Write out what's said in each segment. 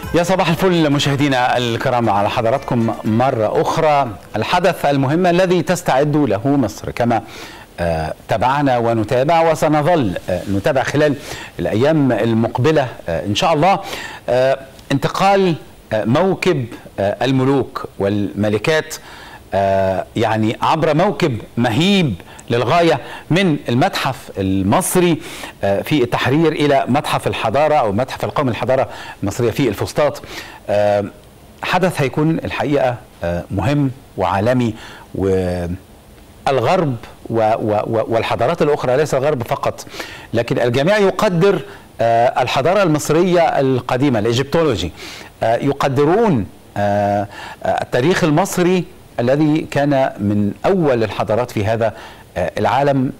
يا صباح الفل مشاهدينا الكرام على حضراتكم مرة أخرى الحدث المهم الذي تستعد له مصر كما آه، تابعنا ونتابع وسنظل آه، نتابع خلال الأيام المقبلة آه، إن شاء الله آه، انتقال آه، موكب آه، الملوك والملكات آه، يعني عبر موكب مهيب للغايه من المتحف المصري آه، في التحرير الى متحف الحضاره او متحف القومي للحضاره المصريه في الفسطاط آه، حدث هيكون الحقيقه آه، مهم وعالمي والغرب و و و والحضارات الاخرى ليس الغرب فقط لكن الجميع يقدر آه، الحضاره المصريه القديمه الايجيبتولوجي آه، يقدرون آه، آه، التاريخ المصري الذي كان من اول الحضارات في هذا آه، العالم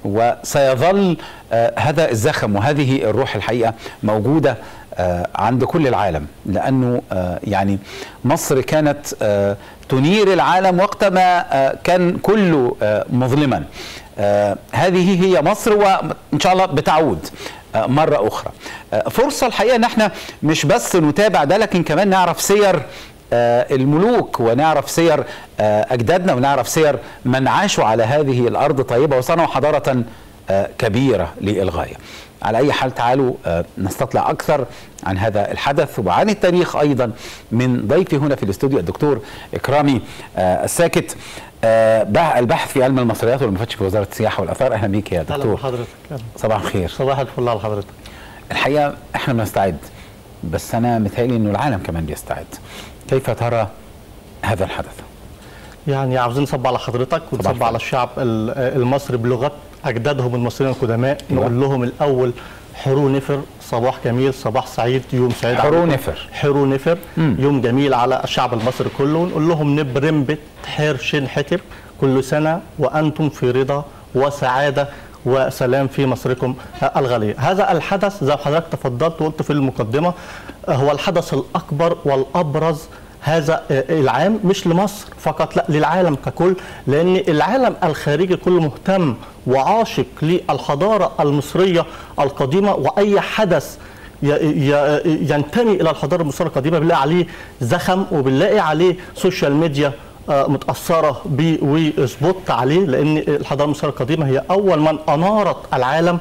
وسيظل آه، هذا الزخم وهذه الروح الحقيقه موجوده آه، عند كل العالم لانه آه، يعني مصر كانت آه، تنير العالم وقتما آه، كان كله آه، مظلما آه، هذه هي مصر وان شاء الله بتعود آه، مرة أخرى آه، فرصة الحقيقة أن احنا مش بس نتابع ده لكن كمان نعرف سير آه، الملوك ونعرف سير آه، أجدادنا ونعرف سير من عاشوا على هذه الأرض طيبة وصنعوا حضارة آه، كبيرة للغاية على أي حال تعالوا آه، نستطلع أكثر عن هذا الحدث وعن التاريخ أيضا من ضيفي هنا في الاستوديو الدكتور إكرامي آه، الساكت آه، بح- الباحث في علم المصريات والمفتش في وزارة السياحة والآثار أهلا بيك يا اهلا دكتور بحضرتك أهلا. صباح الخير صباح الفل على حضرتك الحقيقه احنا بنستعد بس انا متهيألي انه العالم كمان بيستعد كيف ترى هذا الحدث يعني عاوزين نصب على حضرتك ونصب الفل. على الشعب ال- المصري بلغه اجدادهم المصريين القدماء نقول لهم الاول حرو نفر صباح جميل صباح سعيد يوم سعيد حرو عليكم. نفر. حرو نفر مم. يوم جميل على الشعب المصري كله ونقول لهم نبرمبت حرشن حتب كل سنه وانتم في رضا وسعاده وسلام في مصركم الغاليه هذا الحدث زي ما حضرتك تفضلت وقلت في المقدمه هو الحدث الاكبر والابرز هذا العام مش لمصر فقط لا للعالم ككل لان العالم الخارجي كله مهتم وعاشق للحضاره المصريه القديمه واي حدث ي- ي- ينتمي الى الحضاره المصريه القديمه بنلاقي عليه زخم وبنلاقي عليه سوشيال ميديا آه، متاثره بيه وسبوت عليه لان الحضاره المصريه القديمه هي اول من انارت العالم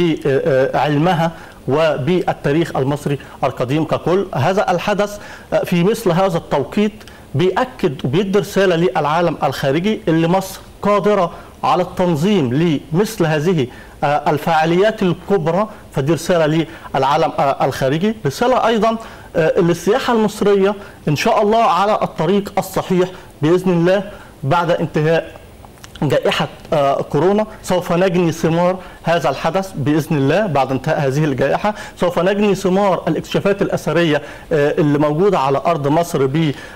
بعلمها وبالتاريخ المصري القديم ككل هذا الحدث آه، في مثل هذا التوقيت بيأكد وبيدي رسالة للعالم الخارجي اللي مصر قادرة على التنظيم لمثل هذه آه، الفعاليات الكبرى فدي رسالة للعالم آه، الخارجي رسالة أيضا آه، للسياحة المصرية إن شاء الله على الطريق الصحيح بإذن الله بعد انتهاء جائحة آه، كورونا سوف نجني ثمار هذا الحدث بإذن الله بعد انتهاء هذه الجائحة سوف نجني ثمار الاكتشافات الأثرية آه، اللي موجودة على أرض مصر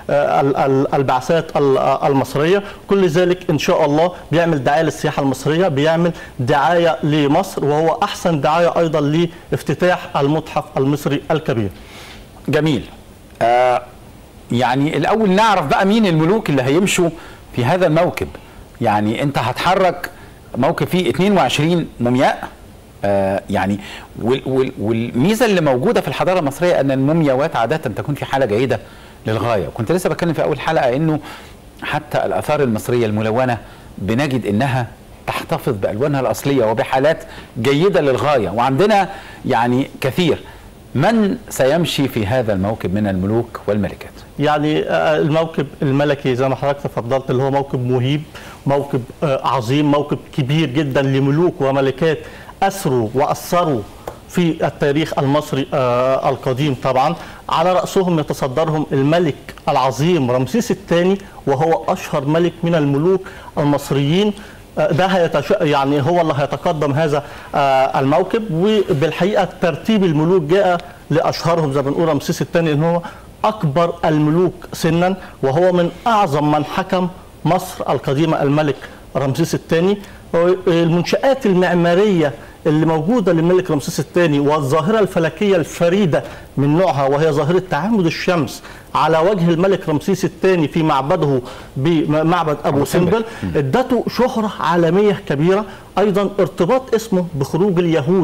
بالبعثات المصرية كل ذلك إن شاء الله بيعمل دعاية للسياحة المصرية بيعمل دعاية لمصر وهو أحسن دعاية أيضا لافتتاح المتحف المصري الكبير جميل آه يعني الاول نعرف بقى مين الملوك اللي هيمشوا في هذا الموكب يعني انت هتحرك موكب فيه 22 مومياء آه يعني وال وال والميزه اللي موجوده في الحضاره المصريه ان المومياوات عاده تكون في حاله جيده للغايه كنت لسه بتكلم في اول حلقه انه حتى الاثار المصريه الملونه بنجد انها تحتفظ بالوانها الاصليه وبحالات جيده للغايه وعندنا يعني كثير من سيمشي في هذا الموكب من الملوك والملكات يعني آه، الموكب الملكي زي ما حضرتك تفضلت اللي هو موكب مهيب موكب آه، عظيم موكب كبير جدا لملوك وملكات أسروا وأثروا في التاريخ المصري آه، القديم طبعا على رأسهم يتصدرهم الملك العظيم رمسيس الثاني وهو أشهر ملك من الملوك المصريين آه، ده هيتش... يعني هو اللي هيتقدم هذا آه، الموكب وبالحقيقه ترتيب الملوك جاء لاشهرهم زي ما بنقول رمسيس الثاني ان هو اكبر الملوك سنا وهو من اعظم من حكم مصر القديمه الملك رمسيس الثاني المنشآت المعماريه اللي موجوده للملك رمسيس الثاني والظاهره الفلكيه الفريده من نوعها وهي ظاهره تعامد الشمس على وجه الملك رمسيس الثاني في معبده بمعبد ابو سمبل ادته شهره عالميه كبيره ايضا ارتباط اسمه بخروج اليهود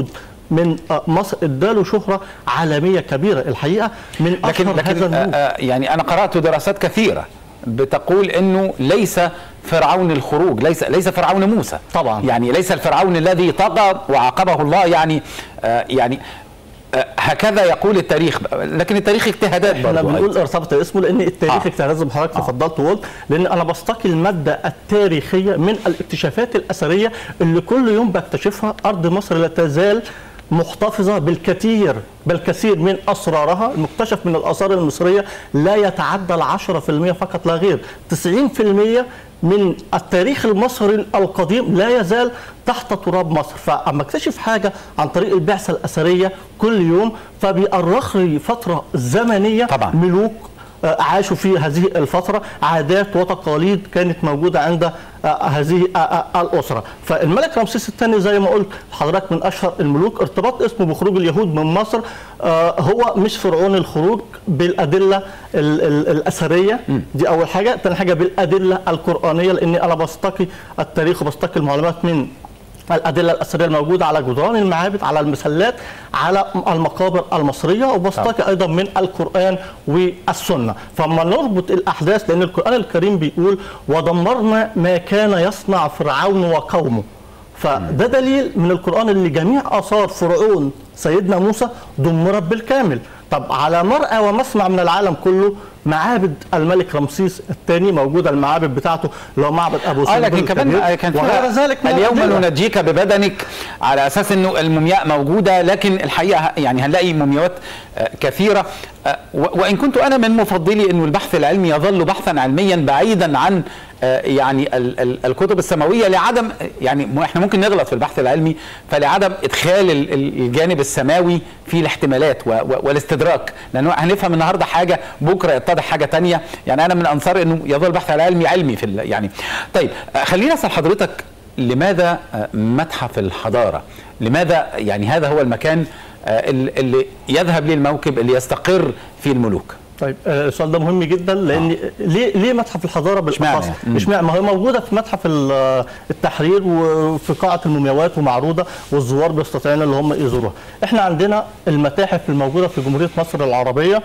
من آه، مصر اداله شهره عالميه كبيره الحقيقه من لكن اشهر هذا لكن الملوك آه، آه، يعني انا قرات دراسات كثيره بتقول انه ليس فرعون الخروج ليس ليس فرعون موسى طبعاً. يعني ليس الفرعون الذي طغى وعاقبه الله يعني آه، يعني آه، هكذا يقول التاريخ لكن التاريخ اجتهادات احنا برضو بنقول أيضاً. ارتبط اسمه لان التاريخ آه. اجتهاد زي ما حضرتك تفضلت وقلت لان انا بستقي الماده التاريخيه من الاكتشافات الاثريه اللي كل يوم بكتشفها ارض مصر لا تزال محتفظة بالكثير بالكثير من أسرارها المكتشف من الآثار المصرية لا يتعدى العشرة في المية فقط لا غير 90 في المية من التاريخ المصري القديم لا يزال تحت تراب مصر فأما اكتشف حاجة عن طريق البعثة الأثرية كل يوم فبيأرخ لي فترة زمنية طبعاً. ملوك آه، عاشوا في هذه الفترة عادات وتقاليد كانت موجودة عند آه، هذه آه، آه، الأسرة فالملك رمسيس الثاني زي ما قلت حضرتك من أشهر الملوك ارتباط اسمه بخروج اليهود من مصر آه، هو مش فرعون الخروج بالأدلة ال- ال- الأثرية دي أول حاجة تاني حاجة بالأدلة القرآنية لأني أنا بستقي التاريخ وبستقي المعلومات من الأدلة الأثرية الموجودة على جدران المعابد على المسلات على المقابر المصرية وبستقي أيضا من القرآن والسنة فما نربط الأحداث لأن القرآن الكريم بيقول ودمرنا ما كان يصنع فرعون وقومه فده دليل من القرآن اللي جميع آثار فرعون سيدنا موسى دمرت بالكامل طب على مرأى ومسمع من العالم كله معابد الملك رمسيس الثاني موجودة المعابد بتاعته اللي هو معبد أبو اه سمبل لكن كمان الكبير آه، كان وغير فيها ذلك من اليوم الأدلة. ننجيك ببدنك على اساس انه المومياء موجوده لكن الحقيقه يعني هنلاقي مومياوات آه، كثيره آه، و- وان كنت انا من مفضلي انه البحث العلمي يظل بحثا علميا بعيدا عن آه، يعني ال- ال- الكتب السماويه لعدم يعني م- احنا ممكن نغلط في البحث العلمي فلعدم ادخال ال- ال- الجانب السماوي في الاحتمالات و- و- والاستدراك لانه هنفهم النهارده حاجه بكره يتضح حاجه تانية يعني انا من انصار انه يظل البحث العلمي علمي في ال- يعني طيب آه، خليني اسال حضرتك لماذا آه، متحف الحضاره لماذا يعني هذا هو المكان آه، ال- اللي يذهب ليه الموكب اللي يستقر فيه الملوك طيب آه، السؤال ده مهم جدا لان ليه ليه متحف الحضاره بالاخص؟ اشمعنى؟ مم. اشمعنى؟ ما هي موجوده في متحف ال- التحرير وفي قاعه المومياوات ومعروضه والزوار بيستطيعون اللي هم يزوروها. احنا عندنا المتاحف الموجوده في جمهوريه مصر العربيه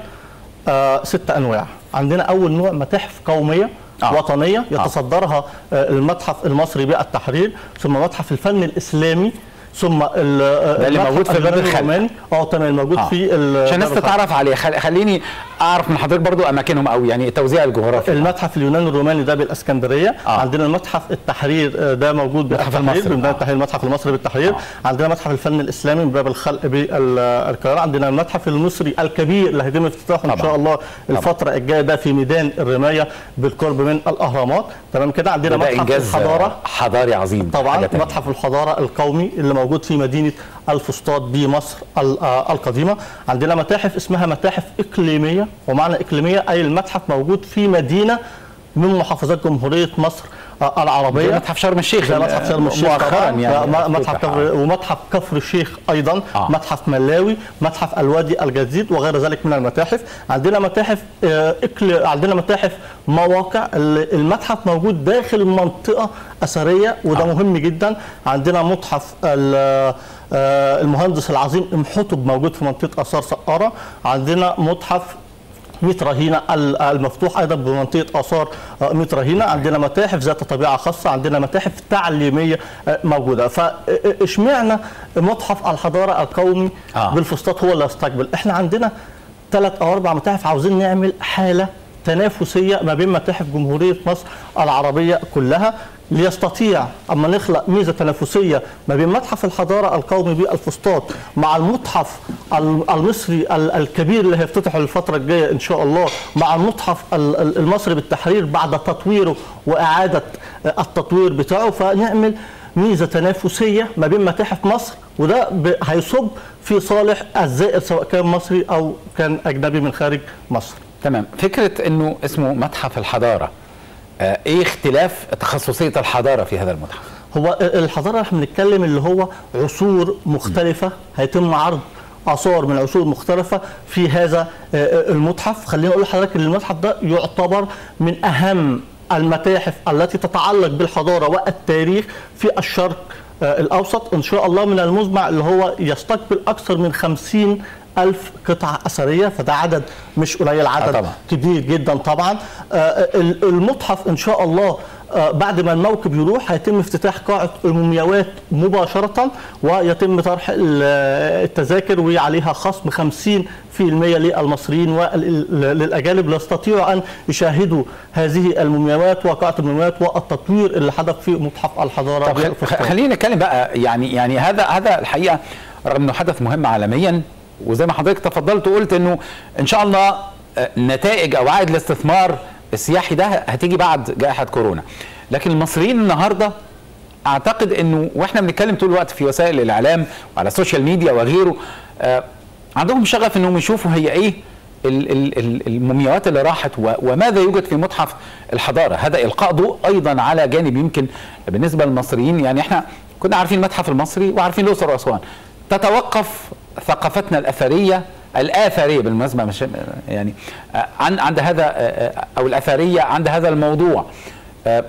آه ست انواع. عندنا اول نوع متاحف قوميه آه. آه. وطنيه يتصدرها آه المتحف المصري بالتحرير ثم متحف الفن الاسلامي ثم ال- آه، ده اللي المتحف موجود في باب اليوناني الخلق. الروماني. اه تمام موجود آه. في ال- عشان الناس باب الخلق. تتعرف عليه خل- خليني اعرف من حضرتك برضو اماكنهم او يعني التوزيع الجغرافي المتحف اليوناني الروماني ده بالاسكندريه آه. آه. عندنا المتحف التحرير آه، ده موجود المتحف بالتحرير المصري. بميدان آه. التحرير المتحف المصري بالتحرير آه. آه. عندنا متحف الفن الاسلامي بباب الخلق بالقاهره عندنا المتحف المصري الكبير اللي هيتم افتتاحه ان طبعاً. شاء الله الفتره الجايه ده في ميدان الرمايه بالقرب من الاهرامات تمام كده عندنا ده متحف انجاز الحضاره آه، حضاري عظيم طبعا حاجة تانية. متحف الحضاره القومي اللي موجود في مدينه الفسطاط بمصر ال- آه القديمه عندنا متاحف اسمها متاحف اقليميه ومعنى اقليميه اي المتحف موجود في مدينه من محافظات جمهوريه مصر آه العربيه زي متحف شرم الشيخ زي متحف شرم الشيخ مؤخرا طبعاً. يعني م- متحف افتتح. كفر ومتحف كفر الشيخ ايضا آه. آه. متحف ملاوي متحف الوادي الجديد وغير ذلك من المتاحف عندنا متاحف آه، إكل... عندنا متاحف مواقع ال- المتحف موجود داخل منطقه اثريه وده آه. آه. مهم جدا عندنا متحف ال- آه، المهندس العظيم امحطب موجود في منطقه اثار سقاره عندنا متحف ميت رهينة ال- المفتوح ايضا بمنطقه اثار آه، ميت رهينة عندنا متاحف ذات طبيعه خاصه عندنا متاحف تعليميه آه، موجوده فاشمعنا متحف الحضاره القومي آه. آه. بالفسطاط هو اللي يستقبل احنا عندنا ثلاث او اربع متاحف عاوزين نعمل حاله تنافسيه ما بين متاحف جمهوريه مصر العربيه كلها ليستطيع اما نخلق ميزه تنافسيه ما بين متحف الحضاره القومي بالفسطاط مع المتحف ال- المصري ال- الكبير اللي هيفتتح الفتره الجايه ان شاء الله مع المتحف ال- ال- المصري بالتحرير بعد تطويره واعاده آه، التطوير بتاعه فنعمل ميزه تنافسيه ما بين متاحف مصر وده ب- هيصب في صالح الزائر سواء كان مصري او كان اجنبي من خارج مصر تمام فكره انه اسمه متحف الحضاره آه، ايه اختلاف تخصصيه الحضاره في هذا المتحف هو الحضاره احنا بنتكلم اللي هو عصور مختلفه هيتم عرض اثار من عصور مختلفه في هذا آه، المتحف خليني اقول لحضرتك ان المتحف ده يعتبر من اهم المتاحف التي تتعلق بالحضاره والتاريخ في الشرق الأوسط إن شاء الله من المزمع اللي هو يستقبل أكثر من 50 ألف قطعة أثرية فده عدد مش قليل عدد طبعا. كبير جدا طبعا آه، ال- المتحف إن شاء الله آه، بعد ما الموكب يروح هيتم افتتاح قاعة المومياوات مباشرة ويتم طرح ال- التذاكر وعليها خصم 50% للمصريين وللأجانب يستطيعوا أن يشاهدوا هذه المومياوات وقاعة المومياوات والتطوير اللي حدث في متحف الحضارة طب خ- بالفسطاط. خلينا نتكلم بقى يعني يعني هذا هذا الحقيقه رغم انه حدث مهم عالميا وزي ما حضرتك تفضلت وقلت انه ان شاء الله آه، نتائج او عائد الاستثمار السياحي ده هتيجي بعد جائحه كورونا لكن المصريين النهارده اعتقد انه واحنا بنتكلم طول الوقت في وسائل الاعلام وعلى السوشيال ميديا وغيره آه، عندهم شغف انهم يشوفوا هي ايه ال- ال- ال- المومياوات اللي راحت و- وماذا يوجد في متحف الحضاره هذا القاء ضوء ايضا على جانب يمكن بالنسبه للمصريين يعني احنا كنا عارفين المتحف المصري وعارفين الاقصر واسوان تتوقف ثقافتنا الاثريه الاثريه بالمناسبه مش يعني آه، عن عند هذا آه، آه، او الاثريه عند هذا الموضوع آه،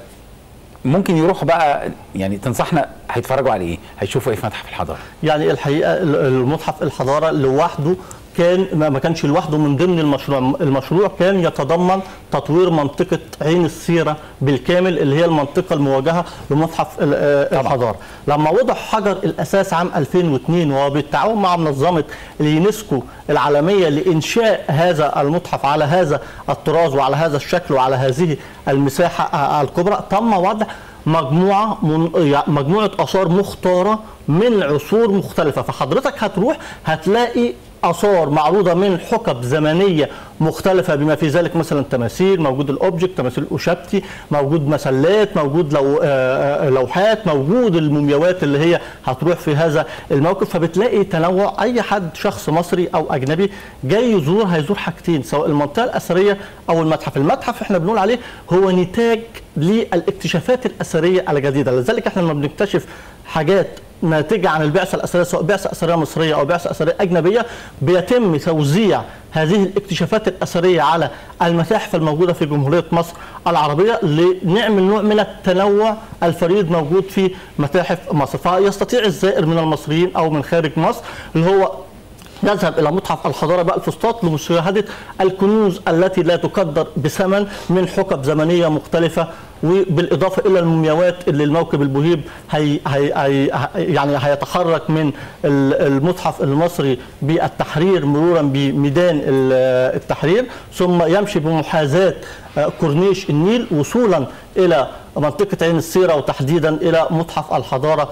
ممكن يروحوا بقى يعني تنصحنا هيتفرجوا على ايه؟ هيشوفوا ايه في متحف الحضاره؟ يعني الحقيقه ال- المتحف الحضاره لوحده كان ما ما كانش لوحده من ضمن المشروع المشروع كان يتضمن تطوير منطقه عين السيره بالكامل اللي هي المنطقه المواجهه لمتحف ال- آه، الحضاره لما وضع حجر الاساس عام 2002 وبالتعاون مع منظمه اليونسكو العالميه لانشاء هذا المتحف على هذا الطراز وعلى هذا الشكل وعلى هذه المساحه آه، الكبرى تم وضع مجموعه من يعني مجموعه اثار مختاره من عصور مختلفه فحضرتك هتروح هتلاقي اثار معروضه من حقب زمنيه مختلفه بما في ذلك مثلا تماثيل موجود الاوبجكت تماثيل اوشابتي موجود مسلات موجود لو آه، آه، لوحات موجود المومياوات اللي هي هتروح في هذا الموقف فبتلاقي تنوع اي حد شخص مصري او اجنبي جاي يزور هيزور حاجتين سواء المنطقه الاثريه او المتحف المتحف احنا بنقول عليه هو نتاج للاكتشافات الاثريه الجديده لذلك احنا لما بنكتشف حاجات ناتجه عن البعثه الاثريه سواء بعثه اثريه مصريه او بعثه اثريه اجنبيه بيتم توزيع هذه الاكتشافات الاثريه على المتاحف الموجوده في جمهوريه مصر العربيه لنعمل نوع من التنوع الفريد موجود في متاحف مصر فيستطيع الزائر من المصريين او من خارج مصر اللي هو يذهب الى متحف الحضاره بقى الفسطاط لمشاهده الكنوز التي لا تقدر بثمن من حقب زمنيه مختلفه وبالاضافه الى المومياوات اللي الموكب البهيب هي هي هي يعني هيتحرك من ال- المتحف المصري بالتحرير مرورا بميدان ال- التحرير ثم يمشي بمحاذاه آه، كورنيش النيل وصولا الى منطقه عين السيره وتحديدا الى متحف الحضاره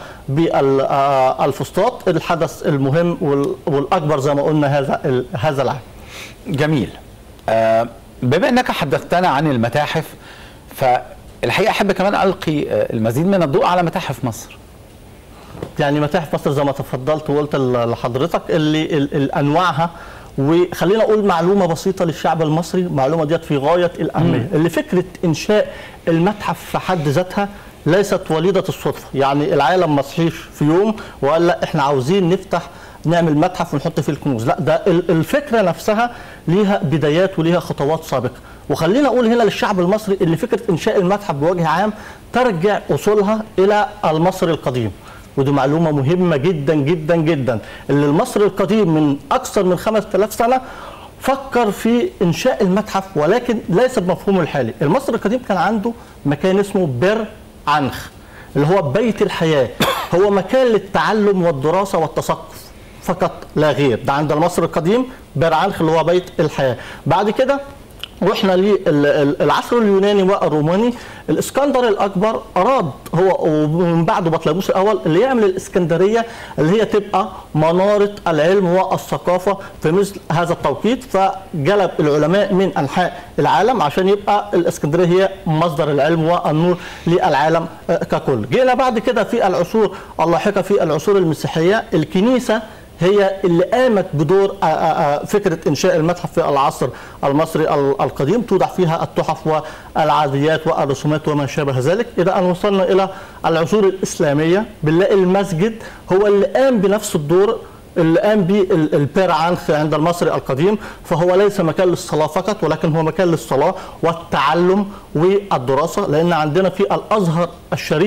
بالفسطاط الحدث المهم وال- والاكبر زي ما قلنا هذا ال- هذا العام جميل. آه بما انك حدثتنا عن المتاحف فالحقيقه احب كمان القي آه، المزيد من الضوء على متاحف مصر. يعني متاحف مصر زي ما تفضلت وقلت ل- لحضرتك اللي ال- ال- انواعها وخلينا اقول معلومه بسيطه للشعب المصري المعلومه ديت في غايه الاهميه اللي فكره انشاء المتحف في حد ذاتها ليست وليده الصدفه يعني العالم ما صحيش في يوم وقال لا احنا عاوزين نفتح نعمل متحف ونحط فيه الكنوز لا ده ال- الفكره نفسها ليها بدايات وليها خطوات سابقه وخلينا اقول هنا للشعب المصري اللي فكره انشاء المتحف بوجه عام ترجع اصولها الى المصري القديم ودي معلومة مهمة جدا جدا جدا اللي المصري القديم من أكثر من 5000 سنة فكر في إنشاء المتحف ولكن ليس بمفهومه الحالي المصري القديم كان عنده مكان اسمه بر عنخ اللي هو بيت الحياة هو مكان للتعلم والدراسة والتثقف فقط لا غير ده عند المصري القديم بر عنخ اللي هو بيت الحياة بعد كده رحنا للعصر اليوناني والروماني الاسكندر الاكبر اراد هو ومن بعده بطليموس الاول اللي يعمل الاسكندريه اللي هي تبقى مناره العلم والثقافه في مثل هذا التوقيت فجلب العلماء من انحاء العالم عشان يبقى الاسكندريه هي مصدر العلم والنور للعالم آه، ككل. جينا بعد كده في العصور اللاحقه في العصور المسيحيه الكنيسه هي اللي قامت بدور آه، آه، آه، فكره انشاء المتحف في العصر المصري ال- القديم توضع فيها التحف والعاديات والرسومات وما شابه ذلك الى ان وصلنا الى العصور الاسلاميه بنلاقي المسجد هو اللي قام بنفس الدور اللي قام به ال- البير عنخ عند المصري القديم فهو ليس مكان للصلاه فقط ولكن هو مكان للصلاه والتعلم والدراسه لان عندنا في الازهر الشريف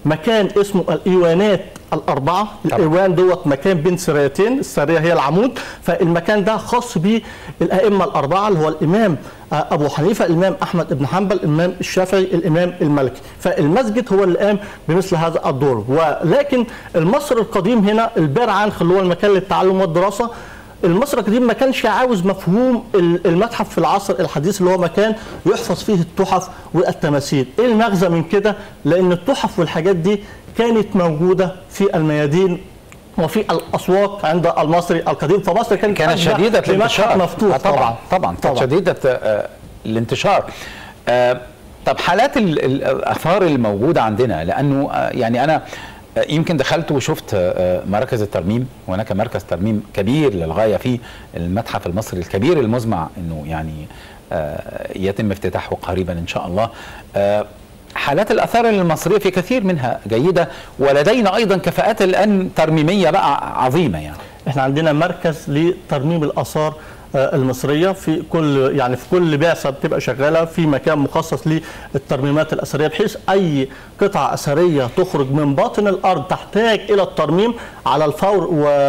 مكان اسمه الايوانات الاربعه الايوان دوت مكان بين سرايتين السريه هي العمود فالمكان ده خاص بالائمه الاربعه اللي هو الامام آه، ابو حنيفه الامام احمد بن حنبل الامام الشافعي الامام المالكي فالمسجد هو اللي قام بمثل هذا الدور ولكن المصر القديم هنا البير عنخ اللي هو المكان للتعلم والدراسه المصري القديم ما كانش عاوز مفهوم ال- المتحف في العصر الحديث اللي هو مكان يحفظ فيه التحف والتماثيل ايه المغزى من كده لان التحف والحاجات دي كانت موجوده في الميادين وفي الاسواق عند المصري القديم فمصر كانت كانت أشبه شديدة بمتحف الانتشار مفتوح آه طبعا طبعا كانت شديدة آه، الانتشار آه، طب حالات ال- ال- الآثار الموجودة عندنا لأنه آه، يعني أنا آه، يمكن دخلت وشفت آه، مراكز الترميم وهناك مركز ترميم كبير للغاية في المتحف المصري الكبير المزمع أنه يعني آه، يتم افتتاحه قريبا إن شاء الله آه، حالات الآثار المصرية في كثير منها جيدة ولدينا أيضا كفاءات الآن ترميمية بقى عظيمة يعني احنا عندنا مركز لترميم الاثار آه، المصريه في كل يعني في كل بعثه بتبقى شغاله في مكان مخصص للترميمات الاثريه بحيث اي قطعه اثريه تخرج من باطن الارض تحتاج الى الترميم على الفور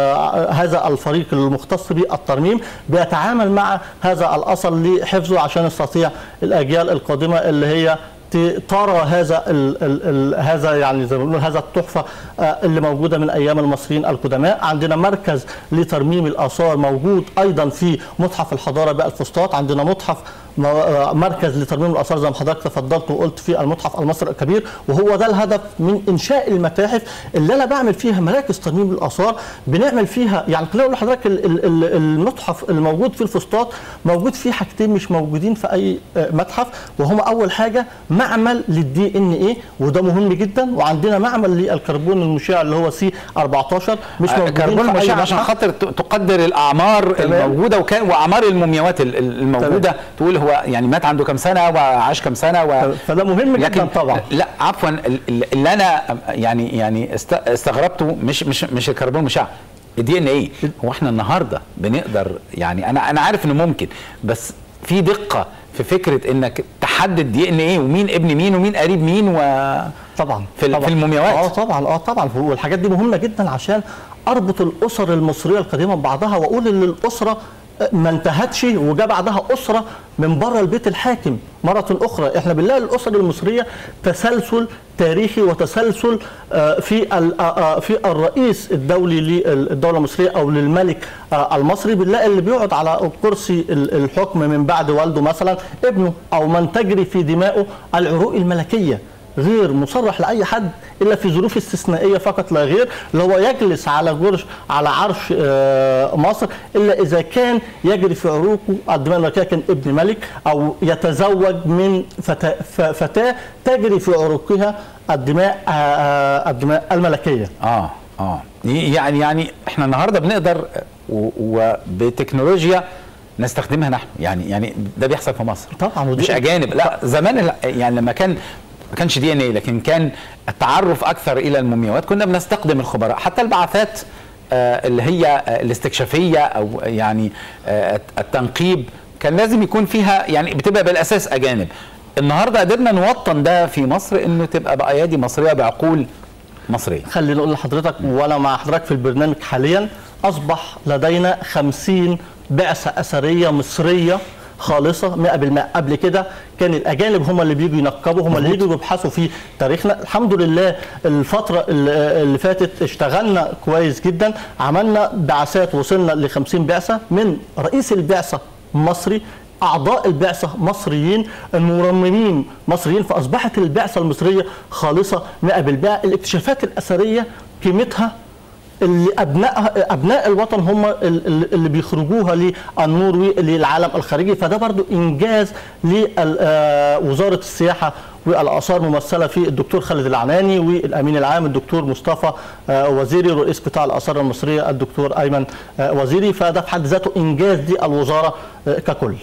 وهذا الفريق المختص بالترميم بيتعامل مع هذا الاثر لحفظه عشان يستطيع الاجيال القادمه اللي هي ت- ترى هذا ال ال ال هذا يعني زي ما بنقول هذا التحفه آه، اللي موجوده من ايام المصريين القدماء عندنا مركز لترميم الاثار موجود ايضا في متحف الحضاره بالفسطاط عندنا متحف م- آه، مركز لترميم الاثار زي ما حضرتك تفضلت وقلت في المتحف المصري الكبير وهو ده الهدف من انشاء المتاحف اللي انا بعمل فيها مراكز ترميم الاثار بنعمل فيها يعني خليني اقول لحضرتك ال- ال- ال- المتحف الموجود في الفسطاط موجود فيه حاجتين مش موجودين في اي آه، متحف وهما اول حاجه معمل للدي ان ايه وده مهم جدا وعندنا معمل للكربون المشع اللي هو سي 14 مش موجودين كربون في اي المشع عشان متحف. خاطر ت- تقدر الاعمار تمام. الموجوده وكان واعمار المومياوات ال- ال- الموجوده تقول هو يعني مات عنده كام سنه وعاش كام سنه و... فده مهم جدا لكن طبعا لا عفوا ال- ال- اللي انا يعني يعني است- استغربته مش مش مش الكربون المشع الدي ان ايه هو احنا النهارده بنقدر يعني انا انا عارف انه ممكن بس في دقه في فكره انك تحدد دي ان ايه ومين ابن مين ومين قريب مين و طبعا في ال- طبعا. في المومياوات. اه طبعا اه طبعا هو الحاجات دي مهمه جدا عشان اربط الاسر المصريه القديمه ببعضها واقول ان الاسره ما انتهتش وجا بعدها اسره من بره البيت الحاكم مره اخرى احنا بنلاقي الاسر المصريه تسلسل تاريخي وتسلسل آه، في ال- آه، آه، في الرئيس الدولي للدوله المصريه او للملك آه، المصري بنلاقي اللي بيقعد على كرسي ال- الحكم من بعد والده مثلا ابنه او من تجري في دمائه العروق الملكيه غير مصرح لاي حد الا في ظروف استثنائيه فقط لا غير اللي هو يجلس على جرش على عرش آه، مصر الا اذا كان يجري في عروقه الدماء الملكيه كان ابن ملك او يتزوج من فتاه ف- فتاه تجري في عروقها الدماء آه، آه، الدماء الملكيه اه اه يعني يعني احنا النهارده بنقدر و- وبتكنولوجيا نستخدمها نحن يعني يعني ده بيحصل في مصر طبعا ودي- مش اجانب لا زمان ال- يعني لما كان ما كانش دي ان ايه لكن كان التعرف اكثر الى المومياوات كنا بنستخدم الخبراء حتى البعثات آه، اللي هي آه، الاستكشافيه او يعني آه، التنقيب كان لازم يكون فيها يعني بتبقى بالاساس اجانب النهارده قدرنا نوطن ده في مصر انه تبقى بايادي مصريه بعقول مصريه خليني اقول لحضرتك وانا مع حضرتك في البرنامج حاليا اصبح لدينا 50 بعثه اثريه مصريه خالصه 100% قبل كده كان الاجانب هم اللي بيجوا ينقبوا هم اللي يجوا يبحثوا في تاريخنا الحمد لله الفتره اللي اللي فاتت اشتغلنا كويس جدا عملنا بعثات وصلنا ل 50 بعثه من رئيس البعثه مصري اعضاء البعثه مصريين المرممين مصريين فاصبحت البعثه المصريه خالصه 100% الاكتشافات الاثريه قيمتها اللي ابناء ابناء الوطن هم ال- ال- اللي بيخرجوها للنور للعالم الخارجي فده برضو انجاز لوزاره السياحه والاثار ممثله في الدكتور خالد العناني والامين العام الدكتور مصطفى آه، وزيري رئيس قطاع الاثار المصريه الدكتور ايمن آه، وزيري فده في حد ذاته انجاز للوزاره آه، ككل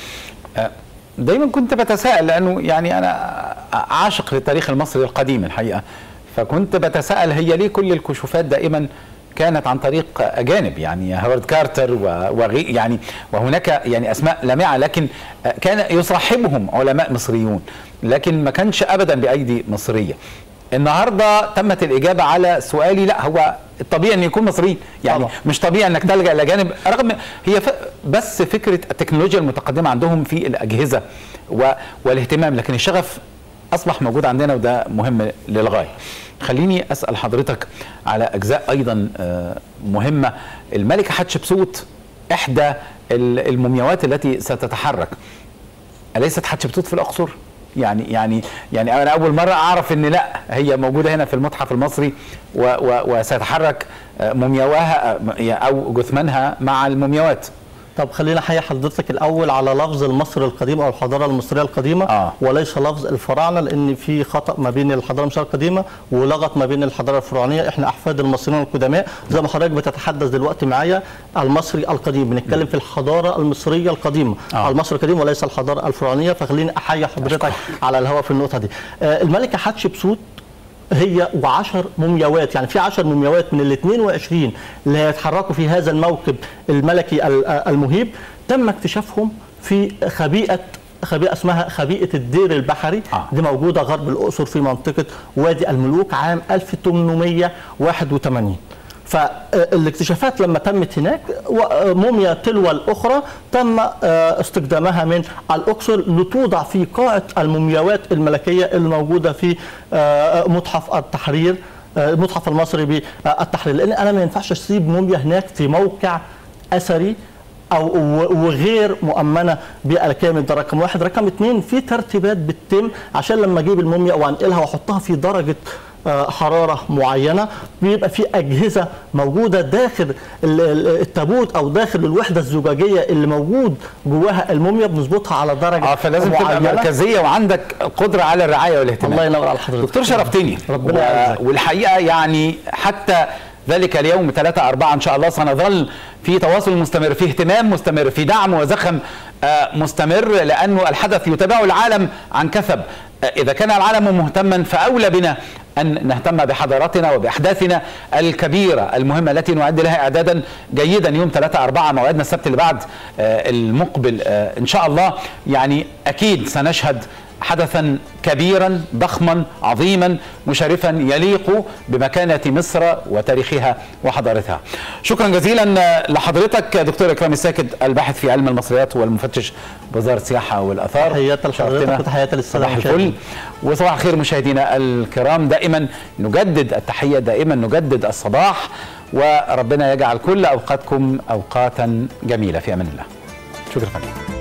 دايما كنت بتساءل لانه يعني انا عاشق للتاريخ المصري القديم الحقيقه فكنت بتساءل هي ليه كل الكشوفات دائما كانت عن طريق اجانب يعني هوارد كارتر و- وغي يعني وهناك يعني اسماء لامعه لكن كان يصاحبهم علماء مصريون لكن ما كانش ابدا بايدي مصريه النهارده تمت الاجابه على سؤالي لا هو الطبيعي ان يكون مصريين يعني طبعا. مش طبيعي انك تلجا الى جانب رغم هي ف... بس فكره التكنولوجيا المتقدمه عندهم في الاجهزه و... والاهتمام لكن الشغف اصبح موجود عندنا وده مهم للغايه خليني اسال حضرتك على اجزاء ايضا آه، مهمه الملكه حتشبسوت احدى ال- المومياوات التي ستتحرك اليست حتشبسوت في الاقصر يعني يعني يعني انا اول مره اعرف ان لا هي موجوده هنا في المتحف المصري و و وسيتحرك آه، مومياواها آه، او جثمانها مع المومياوات طب خلينا احيي حضرتك الاول على لفظ المصري القديم او الحضاره المصريه القديمه آه. وليس لفظ الفراعنه لان في خطا ما بين الحضاره المصريه القديمه ولغط ما بين الحضاره الفرعونيه احنا احفاد المصريين القدماء زي ما حضرتك بتتحدث دلوقتي معايا المصري القديم بنتكلم في الحضاره المصريه القديمه آه. المصري القديم وليس الحضاره الفرعونيه فخليني احيي حضرتك على الهواء في النقطه دي آه، الملكه حتشبسوت هي وعشر مومياوات يعني في عشر مومياوات من ال 22 اللي هيتحركوا في هذا الموكب الملكي ال- المهيب تم اكتشافهم في خبيئة خبيئة اسمها خبيئة الدير البحري آه. دي موجودة غرب الأقصر في منطقة وادي الملوك عام 1881 فالاكتشافات لما تمت هناك و- موميا تلو الأخرى تم آه، استخدامها من الأقصر لتوضع في قاعة المومياوات الملكية الموجودة في آه، متحف التحرير آه، المتحف المصري بالتحرير لأن أنا ما ينفعش أسيب موميا هناك في موقع أثري او و- وغير مؤمنه بالكامل ده رقم واحد رقم اثنين في ترتيبات بتتم عشان لما اجيب الموميا وانقلها واحطها في درجه آه، حراره معينه بيبقى في اجهزه موجوده داخل ال- ال- التابوت او داخل الوحده الزجاجيه اللي موجود جواها الموميا بنظبطها على درجه اه فلازم تبقى معينة. مركزيه وعندك قدره على الرعايه والاهتمام الله ينور على حضرتك دكتور شرفتني ربنا و- يعزك. والحقيقه يعني حتى ذلك اليوم 3 4 ان شاء الله سنظل في تواصل مستمر في اهتمام مستمر في دعم وزخم آه، مستمر لانه الحدث يتابعه العالم عن كثب آه، اذا كان العالم مهتما فاولى بنا ان نهتم بحضارتنا وباحداثنا الكبيره المهمه التي نعد لها اعدادا جيدا يوم 3 4 موعدنا السبت اللي بعد آه، المقبل آه، ان شاء الله يعني اكيد سنشهد حدثا كبيرا ضخما عظيما مشرفا يليق بمكانة مصر وتاريخها وحضارتها شكرا جزيلا لحضرتك دكتور إكرام الساكت الباحث في علم المصريات والمفتش بوزارة السياحة والأثار تحياتي لحضرتك شرفتنا. وتحياتي للسادة صباح الفل المشاهدين. وصباح الخير مشاهدينا الكرام دائما نجدد التحية دائما نجدد الصباح وربنا يجعل كل أوقاتكم أوقاتا جميلة في أمان الله شكرا فندم